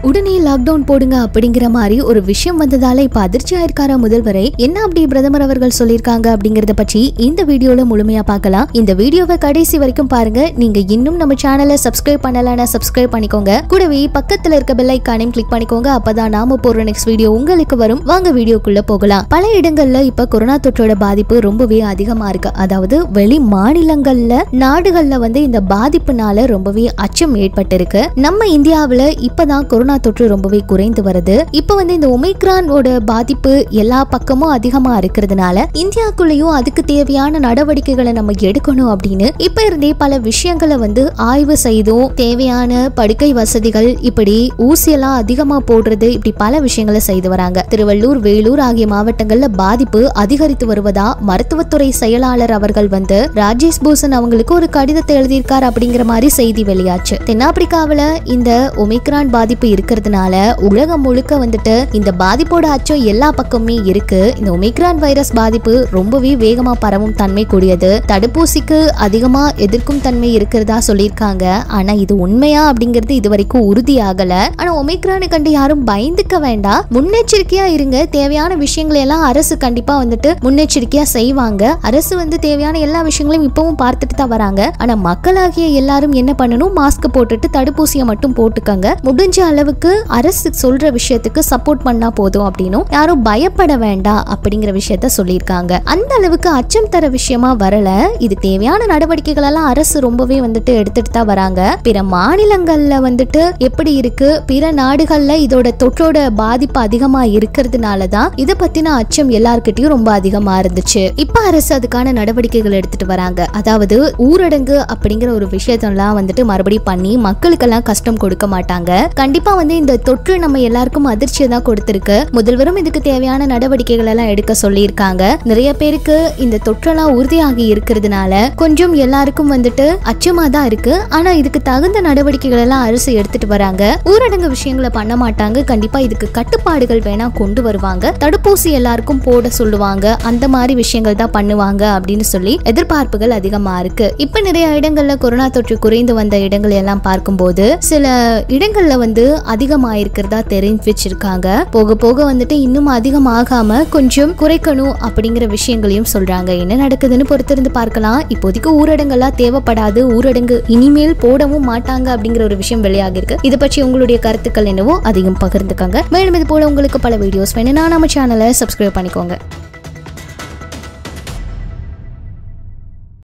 உடனே லாக்டவுன் போடுங்க அப்படிங்கிற மாதிரி ஒரு விஷயம் வந்ததால இப்ப அதிர்ச்சி ஆயிருக்காரா முதல்வரை என்ன அப்படி பிரதமர் அவர்கள் சொல்லியிருக்காங்க அப்படிங்கறத பற்றி இந்த வீடியோல முழுமையா பார்க்கலாம் இந்த வீடியோவை கடைசி வரைக்கும் பாருங்க நீங்க இன்னும் நம்ம சேனலை சப்ஸ்கிரைப் பண்ணலன்னா சப்ஸ்கிரைப் பண்ணிக்கோங்க கூடவே பக்கத்துல இருக்க பெல் ஐக்கானையும் கிளிக் பண்ணிக்கோங்க அப்பதான் நாம போடுற நெக்ஸ்ட் வீடியோ உங்களுக்கு வரும் வாங்க வீடியோக்குள்ள போகலாம் பல இடங்கள்ல இப்ப கொரோனா தொற்றோட பாதிப்பு ரொம்பவே அதிகமா இருக்கு அதாவது வெளி மாநிலங்கள்ல நாடுகள்ல வந்து இந்த பாதிப்புனால ரொம்பவே அச்சம் ஏற்பட்டிருக்கு நம்ம இந்தியாவுல இப்பதான் கொரோனா தொற்று ரொம்பவே குறைந்து வருது இப்ப வந்து இந்த ஒமைக்ரானோட பாதிப்பு எல்லா பக்கமும் அதிகமா இருக்கிறதுனால இந்தியாக்குள்ளேயும் அதுக்கு தேவையான நடவடிக்கைகளை நம்ம எடுக்கணும் அப்படின்னு இப்ப இருந்தே பல விஷயங்களை வந்து ஆய்வு செய்தும் தேவையான படுக்கை வசதிகள் இப்படி ஊசியெல்லாம் அதிகமா போடுறது இப்படி பல விஷயங்களை செய்து வராங்க திருவள்ளூர் வேலூர் ஆகிய மாவட்டங்கள்ல பாதிப்பு அதிகரித்து வருவதா மருத்துவத்துறை செயலாளர் அவர்கள் வந்து ராஜேஷ் பூஷன் அவங்களுக்கு ஒரு கடிதத்தை எழுதியிருக்கார் அப்படிங்கிற மாதிரி செய்தி வெளியாச்சு தென்னாப்பிரிக்காவுல இந்த ஒமிக்ரான் பாதிப்பு இருக்கிறதுனால உலகம் முழுக்க வந்துட்டு இந்த பாதிப்போட அச்சம் எல்லா பக்கமுமே இருக்கு இந்த ஒமிக்ரான் வைரஸ் பாதிப்பு ரொம்பவே வேகமா பரவும் தன்மை கூடியது தடுப்பூசிக்கு அதிகமா எதிர்க்கும் தன்மை இருக்கிறதா சொல்லியிருக்காங்க ஆனா இது உண்மையா அப்படிங்கிறது இது வரைக்கும் உறுதியாகல ஆனா ஒமிக்ரானை கண்டு யாரும் பயந்துக்க வேண்டாம் முன்னெச்சரிக்கையா இருங்க தேவையான விஷயங்களை எல்லாம் அரசு கண்டிப்பா வந்துட்டு முன்னெச்சரிக்கையா செய்வாங்க அரசு வந்து தேவையான எல்லா விஷயங்களையும் இப்பவும் பார்த்துட்டு தான் வராங்க ஆனா மக்களாகிய எல்லாரும் என்ன பண்ணணும் மாஸ்க் போட்டுட்டு தடுப்பூசியை மட்டும் போட்டுக்கங்க முடிஞ்ச அளவுக்கு அரசு சொல்ற விஷயத்துக்கு சப்போர்ட் பண்ணா போதும் அப்படின்னும் யாரும் பயப்பட வேண்டாம் அப்படிங்கிற விஷயத்த சொல்லியிருக்காங்க அந்த அளவுக்கு அச்சம் தர விஷயமா வரல இது தேவையான நடவடிக்கைகள் எல்லாம் அரசு ரொம்பவே வந்துட்டு எடுத்துட்டு தான் வராங்க பிற மாநிலங்கள்ல வந்துட்டு எப்படி இருக்கு பிற நாடுகள்ல இதோட தொற்றோட பாதிப்பு அதிகமா இருக்கிறதுனால தான் இதை பத்தின அச்சம் எல்லார்கிட்டயும் ரொம்ப அதிகமா இருந்துச்சு இப்ப அரசு அதுக்கான நடவடிக்கைகள் எடுத்துட்டு வராங்க அதாவது ஊரடங்கு அப்படிங்கிற ஒரு விஷயத்தெல்லாம் வந்துட்டு மறுபடியும் பண்ணி மக்களுக்கெல்லாம் கஷ்டம் கொடுக்க மாட்டாங்க கண்டிப்பா வந்து இந்த தொற்று நம்ம எல்லாருக்கும் அதிர்ச்சியை தான் கொடுத்திருக்கு முதல்வரும் இதுக்கு தேவையான நடவடிக்கைகள் எல்லாம் எடுக்க சொல்லியிருக்காங்க நிறைய பேருக்கு இந்த தொற்றெல்லாம் உறுதியாகி இருக்கிறதுனால கொஞ்சம் எல்லாருக்கும் வந்துட்டு அச்சமா தான் இருக்கு ஆனா இதுக்கு தகுந்த நடவடிக்கைகள் எல்லாம் அரசு எடுத்துட்டு வராங்க ஊரடங்கு விஷயங்களை பண்ண மாட்டாங்க கண்டிப்பா இதுக்கு கட்டுப்பாடுகள் வேணா கொண்டு வருவாங்க தடுப்பூசி எல்லாருக்கும் போட சொல்லுவாங்க அந்த மாதிரி விஷயங்கள் தான் பண்ணுவாங்க அப்படின்னு சொல்லி எதிர்பார்ப்புகள் அதிகமா இருக்கு இப்ப நிறைய இடங்கள்ல கொரோனா தொற்று குறைந்து வந்த இடங்கள் எல்லாம் பார்க்கும்போது சில இடங்கள்ல வந்து அதிகமாயிருக்கிறதா தெரிஞ்சு வச்சிருக்காங்க போக போக வந்துட்டு இன்னும் அதிகமாகாம கொஞ்சம் குறைக்கணும் அப்படிங்கிற விஷயங்களையும் சொல்றாங்க என்ன நடக்குதுன்னு பொறுத்திருந்து பார்க்கலாம் இப்போதைக்கு ஊரடங்கெல்லாம் தேவைப்படாது ஊரடங்கு இனிமேல் போடவும் மாட்டாங்க அப்படிங்கிற ஒரு விஷயம் வெளியாகிருக்கு இதை பற்றி உங்களுடைய கருத்துக்கள் என்னவோ அதையும் பகிர்ந்துக்கங்க மேலும் இது போல உங்களுக்கு பல வீடியோஸ் வேணும்னா நம்ம சேனலை சப்ஸ்கிரைப் பண்ணிக்கோங்க